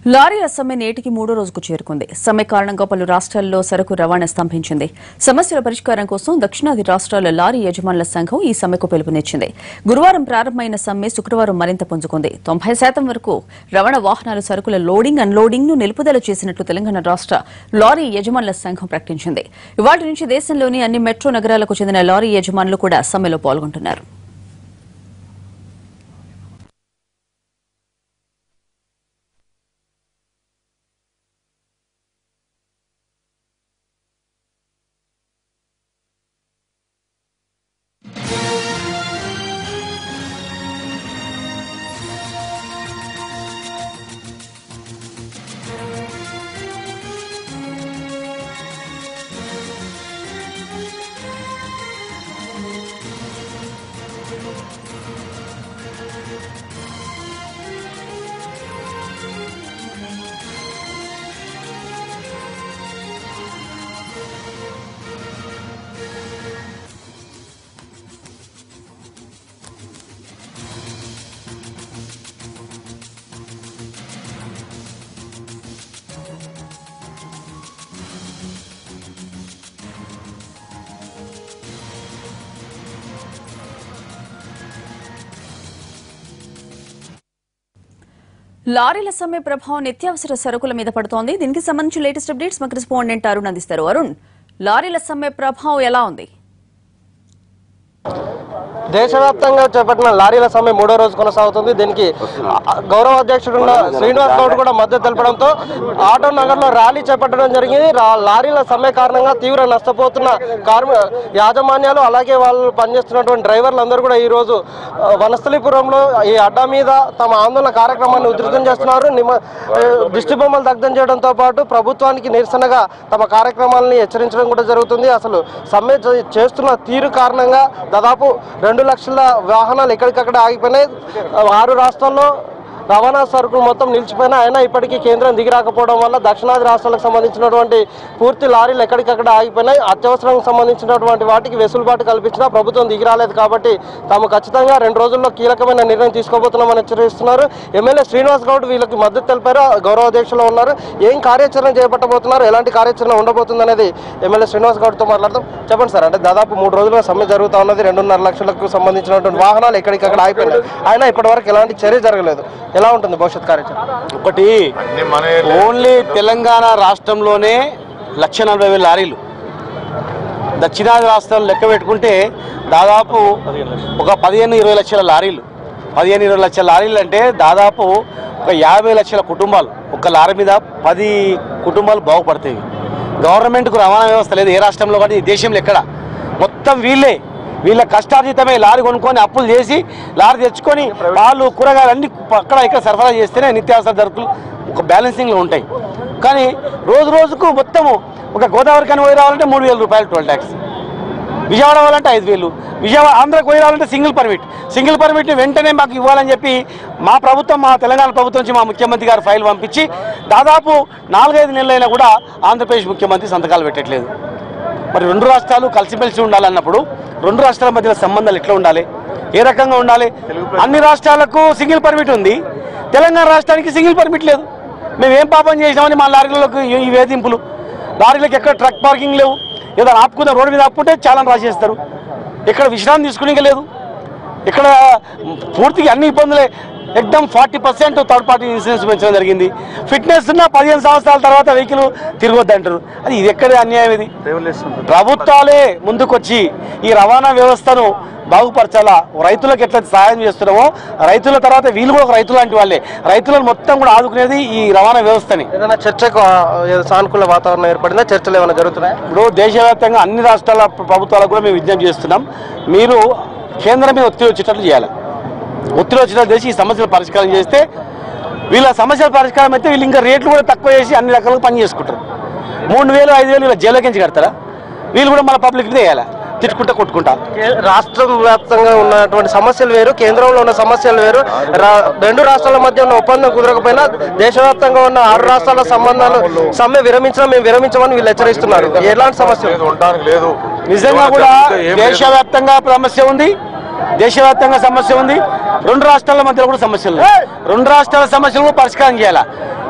లారీల సమ్మె నేటికి మూడో రోజుకు చేరుకుంది సమ్మె కారణంగా పలు రాష్ట్రాల్లో సరుకు రవాణా స్తంభించింది సమస్యల పరిష్కారం కోసం దక్షిణాది రాష్ట్రాల లారీ యజమానుల సంఘం ఈ సమ్మెకు పిలుపునిచ్చింది గురువారం ప్రారంభమైన సమ్మె శుక్రవారం మరింత పుంజుకుంది తొంభై శాతం వరకు రవాణా వాహనాలు సరుకుల లోడింగ్ అన్లోడింగ్ ను నిలుపుదల చేసినట్లు తెలంగాణ రాష్ట్ర లారీ యజమానుల సంఘం ప్రకటించింది ఇవాటి నుంచి దేశంలోని అన్ని మెట్రో నగరాలకు చెందిన లారీ యజమానులు కూడా సమ్మెలో పాల్గొంటున్నారు లారీల సమ్మె ప్రభావం నిత్యావసర సరుకుల మీద పడుతోంది దీనికి సంబంధించి లేటెస్ట్ అప్డేట్స్ మా కరెస్పాండెంట్ అరుణ్ అందిస్తారు అరుణ్ లారీల సమ్మె ప్రభావం ఎలా ఉంది దేశవ్యాప్తంగా చేపట్టిన లారీల సమ్మె మూడో రోజు కొనసాగుతుంది దీనికి ఆ, గౌరవ అధ్యక్షుడు ఉన్న శ్రీనివాస్ గౌడ్ కూడా మద్దతు తెలపడంతో ఆటో నగర్లో ర్యాలీ చేపట్టడం జరిగింది రా- లారీల సమ్మె కారణంగా తీవ్ర నష్టపోతున్న కార్మి యాజమాన్యాలు అలాగే వాళ్ళు పనిచేస్తున్నటువంటి డ్రైవర్లు అందరూ కూడా ఈ రోజు ఆ, వనస్థలిపురంలో ఈ అడ్డా మీద తమ ఆందోళన కార్యక్రమాన్ని ఉధృతం చేస్తున్నారు నిమ ఆ, దిష్టి బొమ్మలు దగ్ధం చేయడంతో పాటు ప్రభుత్వానికి నిరసనగా తమ కార్యక్రమాలని హెచ్చరించడం కూడా జరుగుతుంది అసలు సమ్మె చే- చేస్తున్న తీరు కారణంగా దాదాపు రెండు లక్షల వాహనాలు ఎక్కడికక్కడ ఆగిపోయినాయి ఆరు రాష్ట్రాల్లో రవాణా సరుకులు మొత్తం నిలిచిపోయినా అయినా ఇప్పటికీ కేంద్రం దిగి రాకపోవడం వల్ల దక్షిణాది రాష్ట్రాలకు సంబంధించినటువంటి పూర్తి లారీలు ఎక్కడికక్కడ ఆగిపోయినాయి అత్యవసరానికి సంబంధించినటువంటి వాటికి వెసులుబాటు కల్పించినా ప్రభుత్వం దిగి రాలేదు కాబట్టి తాము ఖచ్చితంగా రెండు రోజుల్లో కీలకమైన నిర్ణయం తీసుకోబోతున్నామని హెచ్చరిస్తున్నారు ఎమ్మెల్యే శ్రీనివాస్ గౌడ్ వీళ్ళకి మద్దతు తెలిపారు గౌరవ అధ్యక్షులు ఉన్నారు ఏం కార్యాచరణ చేపట్టబోతున్నారు ఎలాంటి కార్యాచరణ ఉండబోతుంది అనేది ఎమ్మెల్యే శ్రీనివాస్ గౌడ్తో మాట్లాడదాం చెప్పండి సార్ అంటే దాదాపు మూడు రోజులుగా సమ్మె జరుగుతూ ఉన్నది రెండున్నర లక్షలకు సంబంధించినటువంటి వాహనాలు ఎక్కడికక్కడ ఆగిపోయినాయి అయినా ఇప్పటి వరకు ఎలాంటి చర్య జరగలేదు ఎలా ఉంటుంది భవిష్యత్ కార్యాచరణ ఒకటి ఓన్లీ తెలంగాణ రాష్ట్రంలోనే లక్ష నలభై వేల లారీలు దక్షిణాది రాష్ట్రాలు లెక్క పెట్టుకుంటే దాదాపు ఒక పదిహేను ఇరవై లక్షల లారీలు పదిహేను ఇరవై లక్షల లారీలు అంటే దాదాపు ఒక యాభై లక్షల కుటుంబాలు ఒక లారీ మీద పది కుటుంబాలు బాగుపడతాయి గవర్నమెంట్కు రవాణా వ్యవస్థ లేదు ఏ రాష్ట్రంలో కానీ ఈ దేశంలో ఎక్కడ మొత్తం వీళ్ళే వీళ్ళ కష్టార్జితమే లారీ కొనుక్కొని అప్పులు చేసి లారీ తెచ్చుకొని వాళ్ళు కూరగాయలు అన్ని అక్కడ ఇక్కడ సరఫరా చేస్తేనే నిత్యావసర ధరలు ఒక బ్యాలెన్సింగ్లో ఉంటాయి కానీ రోజు రోజుకు మొత్తము ఒక గోదావరి కానీ పోయి రావాలంటే మూడు వేల రూపాయలు టోల్ ట్యాక్స్ విజయవాడ వాళ్ళంటే ఐదు వేలు విజయవాడ ఆంధ్రకు పోయి రావాలంటే సింగిల్ పర్మిట్ సింగిల్ పర్మిట్ని వెంటనే మాకు ఇవ్వాలని చెప్పి మా ప్రభుత్వం మా తెలంగాణ ప్రభుత్వం నుంచి మా ముఖ్యమంత్రి గారు ఫైల్ పంపించి దాదాపు నాలుగైదు నెలలైనా కూడా ఆంధ్రప్రదేశ్ ముఖ్యమంత్రి సంతకాలు పెట్టట్లేదు మరి రెండు రాష్ట్రాలు కలిసిమెలిసి ఉండాలన్నప్పుడు రెండు రాష్ట్రాల మధ్య సంబంధాలు ఎట్లా ఉండాలి ఏ రకంగా ఉండాలి అన్ని రాష్ట్రాలకు సింగిల్ పర్మిట్ ఉంది తెలంగాణ రాష్ట్రానికి సింగిల్ పర్మిట్ లేదు మేము ఏం పాపం చేసినామని మా లారీలకు ఈ- ఈ వేధింపులు లారీలకు ఎక్కడ ట్రక్ పార్కింగ్ లేవు ఏదో ఆపుకుంటే రోడ్డు మీద ఆపుకుంటే చాలా రాసేస్తారు ఇక్కడ విశ్రాంతి తీసుకునే లేదు ఇక్కడ పూర్తిగా అన్ని ఇబ్బందులే ఎక్దమ్ forty percent third party insurance పెంచడం జరిగింది ఫిట్నెస్ ఉన్న పదిహేను సంవత్సరాల తర్వాత వెహికల్ తిరగొద్దు అంటారు అది ఇది ఎక్కడ అన్యాయం ఇది ప్రభుత్వాలే ముందుకొచ్చి ఈ రవాణా వ్యవస్థను బాగుపరచాలా రైతులకు ఎట్లా సహాయం చేస్తున్నామో రైతుల తర్వాత వీళ్ళు కూడా ఒక రైతు లాంటి వాళ్ళే రైతులను మొత్తం కూడా ఆదుకునేది ఈ రవాణా వ్యవస్థని ఏదైనా చర్చకు ఆ, ఏదో సానుకూల వాతావరణం ఏర్పడిందా చర్చలు ఏమైనా జరుగుతున్నాయి ఇప్పుడు దేశవ్యాప్తంగా అన్ని రాష్ట్రాల ప్రభుత్వాలకు కూడా మేము విజ్ఞప్తి చేస్తున్నాం మీరు కేంద్రం మీద ఒత్తిడి వచ్చేటట్లు చేయాలి ఒత్తిడి వచ్చేటట్లు చేసి ఈ సమస్యలు పరిష్కారం చేస్తే వీళ్ళ సమస్యల పరిష్కారం అయితే వీళ్ళు ఇంకా రేట్లు కూడా తక్కువ చేసి అన్ని రకాలుగా పని చేసుకుంటారు మూడు వేలు ఐదు వేలు వీళ్ళ జైలుకి నుంచి కడతారా వీళ్ళు కూడా మన పబ్లిక్ వేయాలి తిట్టుకుంటా కొట్టుకుంటా కే- రాష్ట్రం వ్యాప్తంగా ఉన్నటువంటి సమస్యలు వేరు కేంద్రంలో ఉన్న సమస్యలు వేరు రా- రెండు రాష్ట్రాల మధ్య ఉన్న ఒప్పందం కుదరకపోయినా దేశవ్యాప్తంగా ఉన్న ఆరు రాష్ట్రాల సంబంధాలు సమ్మె విరమించినా మేము విరమించమని వీళ్ళు హెచ్చరిస్తున్నారు ఎలాంటి సమస్యలు లేదు, ఉండడానికి లేదు నిజంగా కూడా ఏం లేదు. దేశవ్యాప్తంగా సమస్య ఉంది దేశవ్యాప్తంగా సమస్య ఉంది రెండు రాష్ట్రాల మధ్య కూడా సమస్యలు ఉన్నాయి. రెండు రాష్ట్రాల సమస్యలు కూడా పరిష్కారం చేయాలి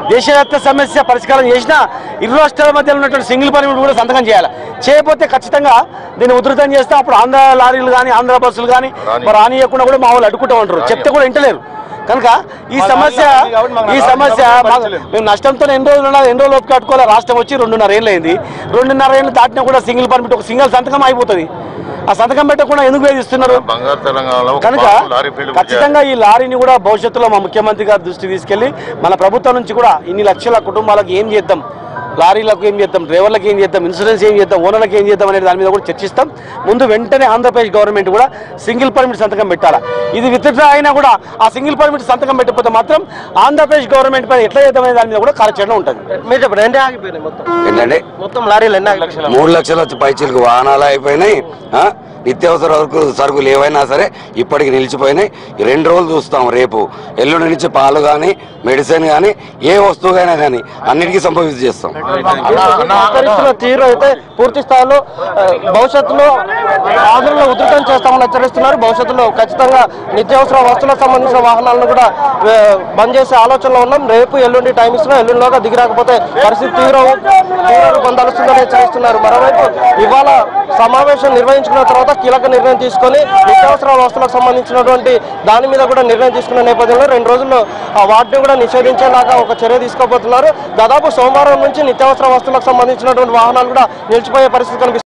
దేశవ్యాప్త సమస్య పరిష్కారం చేసినా ఇరు రాష్ట్రాల మధ్య ఉన్నటువంటి సింగిల్ పర్మిట్ కూడా సంతకం చేయాలి చేయకపోతే ఖచ్చితంగా దీన్ని ఉధృతం చేస్తే అప్పుడు ఆంధ్ర లారీలు కానీ ఆంధ్ర బస్సులు కానీ మరి రానియకుండా కూడా మా వాళ్ళు అడ్డుకుంటూ ఉంటారు చెప్తే కూడా వింటలేరు కనుక ఈ సమస్య ఈ సమస్య మాకు- మేము నష్టంతో ఎన్ని రోజులు ఉన్నా ఎన్ని రోజులు కట్టుకోవాలి రాష్ట్రం వచ్చి రెండున్నర ఏళ్ళు అయింది రెండున్నర ఏళ్ళు దాటినా కూడా సింగిల్ పర్మిట్ ఒక సింగిల్ సంతకం అయిపోతుంది ఆ సంతకం పెట్టకుండా ఎందుకు వేధిస్తున్నారు బంగారు తెలంగాణలో ఒక కనుక పార్సల్ లారీ ఫీల్డ్ ఖచ్చితంగా ఈ లారీని కూడా భవిష్యత్తులో మా ముఖ్యమంత్రి గారి దృష్టికి తీసుకెళ్లి మన ప్రభుత్వం నుంచి కూడా ఇన్ని లక్షల కుటుంబాలకు ఏం చేద్దాం లారీలకు ఏం చేద్దాం డ్రైవర్లకు ఏం చేద్దాం ఇన్సూరెన్స్ ఏం చేద్దాం ఓనర్లకు ఏం చేద్దాం అనే దాని మీద కూడా చర్చిస్తాం ముందు వెంటనే ఆంధ్రప్రదేశ్ గవర్నమెంట్ కూడా సింగిల్ పర్మిట్ సంతకం పెట్టాలా ఇది విత్డ్రా అయినా కూడా ఆ సింగిల్ పర్మిట్ సంతకం పెట్టకపోతే మాత్రం ఆంధ్రప్రదేశ్ గవర్నమెంట్ పైన ఎట్లా చేద్దాం అనే దాని మీద కూడా కార్యాచరణ ఉంటుంది మీరు చెప్పండి ఎన్ని ఆగిపోయినాయి మొత్తం ఏంటంటే మొత్తం లారీలు ఎన్ని ఆగిపోయినాయి మూడు లక్షల వచ్చి పైచీలకు వాహనాలు అయిపోయినాయి ఆ? నిత్యావసర వరకు సరుకులు ఏవైనా సరే ఇప్పటికి నిలిచిపోయినాయి ఈ రెండు రోజులు చూస్తాం రేపు ఎల్లుండి నుంచి పాలు కానీ మెడిసిన్ కానీ ఏ వస్తువుకైనా కానీ అన్నిటికీ సంభవించి చేస్తాం సహకరిస్తున్న తీరు అయితే పూర్తి స్థాయిలో ఆ, భవిష్యత్తులో ఆంధ్రలో ఉధృతం చేస్తామని హెచ్చరిస్తున్నారు భవిష్యత్తులో ఖచ్చితంగా నిత్యావసర వస్తువులకు సంబంధించిన వాహనాలను కూడా ఆ, బంద్ చేసే ఆలోచనలో ఉన్నాం రేపు ఎల్లుండి టైం ఇస్తున్నాం ఎల్లుండిలోగా దిగి రాకపోతే పరిస్థితి తీవ్ర తీవ్ర పొందాల్సిందని హెచ్చరిస్తున్నారు మరోవైపు ఇవాళ సమావేశం నిర్వహించుకున్న తర్వాత కీలక నిర్ణయం తీసుకొని నిత్యావసర వస్తువులకు సంబంధించినటువంటి దాని మీద కూడా నిర్ణయం తీసుకున్న నేపథ్యంలో రెండు రోజుల్లో ఆ వాటిని కూడా నిషేధించేలాగా ఒక చర్య తీసుకోబోతున్నారు దాదాపు సోమవారం నుంచి నిత్యావసర వస్తువులకు సంబంధించినటువంటి వాహనాలు కూడా నిలిచిపోయే పరిస్థితి కనిపిస్తుంది